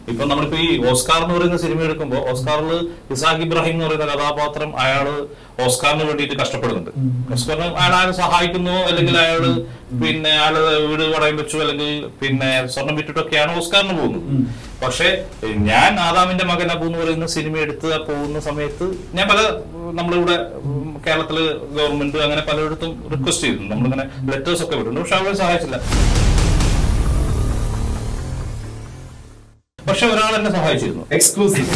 ഇപ്പൊ നമ്മളിപ്പോ ഈ ഓസ്കാർ എന്ന് പറയുന്ന സിനിമ എടുക്കുമ്പോൾ ഓസ്കാറിൽ ഇസാഖ് ഇബ്രാഹിം എന്ന് പറയുന്ന കഥാപാത്രം അയാള് ഓസ്കാറിന് വേണ്ടിയിട്ട് കഷ്ടപ്പെടുന്നുണ്ട് ഓസ്കാറിന് അയാൾ ആരെ സഹായിക്കുന്നു അല്ലെങ്കിൽ അയാള് പിന്നെ അയാള് വീട് പടയം വെച്ചു അല്ലെങ്കിൽ പിന്നെ സ്വർണം വിറ്റിട്ടൊക്കെയാണ് ഓസ്കാറിന് പോകുന്നത് പക്ഷെ ഞാൻ ആദാമിന്റെ മകൻ അബു എന്ന് പറയുന്ന സിനിമ എടുത്ത് പോകുന്ന സമയത്ത് ഞാൻ പല നമ്മളിവിടെ ഉം, കേരളത്തില് ഗവൺമെന്റ് അങ്ങനെ പലയിടത്തും റിക്വസ്റ്റ് ചെയ്തിട്ടുണ്ട് നമ്മളിങ്ങനെ ലെറ്റേഴ്സ് ഒക്കെ വിട്ടിട്ടുണ്ട് പക്ഷെ അവരെ സഹായിച്ചില്ല പക്ഷെ ഒരാൾ എന്നെ സഹായിച്ചിരുന്നു എക്സ്ക്ലൂസീവ്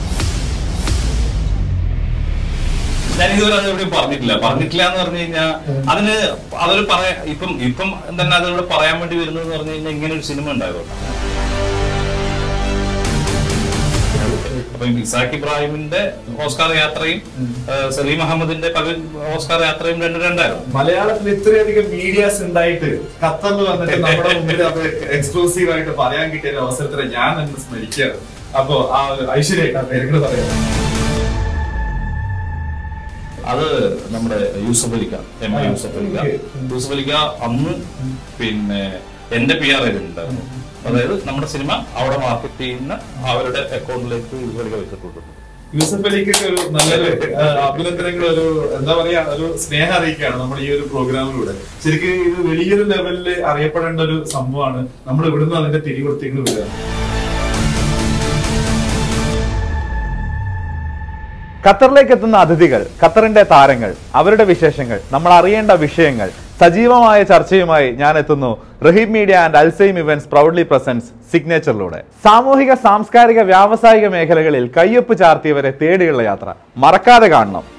ഞാൻ ഇതുവരെ അത് എവിടെയും പറഞ്ഞിട്ടില്ല പറഞ്ഞിട്ടില്ല എന്ന് പറഞ്ഞു കഴിഞ്ഞാൽ അതിന് അതൊരു പറയാ ഇപ്പം ഇപ്പം തന്നെ അതിലൂടെ പറയാൻ വേണ്ടി വരുന്നത് എന്ന് പറഞ്ഞു കഴിഞ്ഞാൽ ഇങ്ങനെ ഒരു സിനിമ ഉണ്ടായതുകൊണ്ട് അപ്പൊ ഈ ഇസാഖ് ഇബ്രാഹിമിന്റെ ഓസ്കാർ യാത്രയും ആ, സലീം അഹമ്മദിന്റെ പല ഓസ്കാർ യാത്രയും രണ്ട് രണ്ടായിരുന്നു മലയാളത്തിൽ ഇത്രയധികം മീഡിയാസ് ഉണ്ടായിട്ട് ഖത്തറിൽ വന്നിട്ട് നമ്മുടെ മുമ്പിൽ അത് എക്സ്ക്ലൂസീവ് ആയിട്ട് പറയാൻ കിട്ടിയ ഒരു അവസരത്തിൽ ഞാൻ തന്നെ സ്മരിക്കുകയാണ് അപ്പോ ആ ഐശ്വര്യ പേരുകൾ പറയാം അത് നമ്മുടെ യൂസഫ് അലിക്ക എം എ യൂസഫ് അലിക്ക ഓക്കേ. യൂസഫ് അലിക്ക അന്ന് പിന്നെ എന്റെ പി ആർ ഉണ്ടായിരുന്നു അതായത് നമ്മുടെ സിനിമ അവിടെ മാർക്കറ്റ് ചെയ്യുന്ന അവരുടെ അക്കൗണ്ടിലേക്ക് യൂസഫ് അലിക്ക വെച്ചിട്ടുണ്ട് യൂസഫ് അലിക്കൊക്കെ ഒരു നല്ലൊരു ആ, അഭിനന്ദനങ്ങൾ ഒരു എന്താ പറയാ ഒരു സ്നേഹം അറിയിക്കുകയാണ് നമ്മൾ ഈ ഒരു പ്രോഗ്രാമിലൂടെ ശരിക്കും ഇത് വലിയൊരു ലെവലിൽ അറിയപ്പെടേണ്ട ഒരു സംഭവമാണ് നമ്മൾ ഇവിടുന്ന് അതിന്റെ തിരികൊടുത്തേക്ക് വിടുക ഖത്തറിലേക്ക് എത്തുന്ന അതിഥികൾ ഖത്തറിന്റെ താരങ്ങൾ അവരുടെ വിശേഷങ്ങൾ നമ്മൾ അറിയേണ്ട വിഷയങ്ങൾ സജീവമായ ചർച്ചയുമായി ഞാൻ എത്തുന്നു Raheem media and Alzaim events proudly presents സിഗ്നേച്ചറിലൂടെ സാമൂഹിക സാംസ്കാരിക വ്യാവസായിക മേഖലകളിൽ കയ്യൊപ്പ് ചാർത്തിയവരെ തേടിയുള്ള യാത്ര മറക്കാതെ കാണണം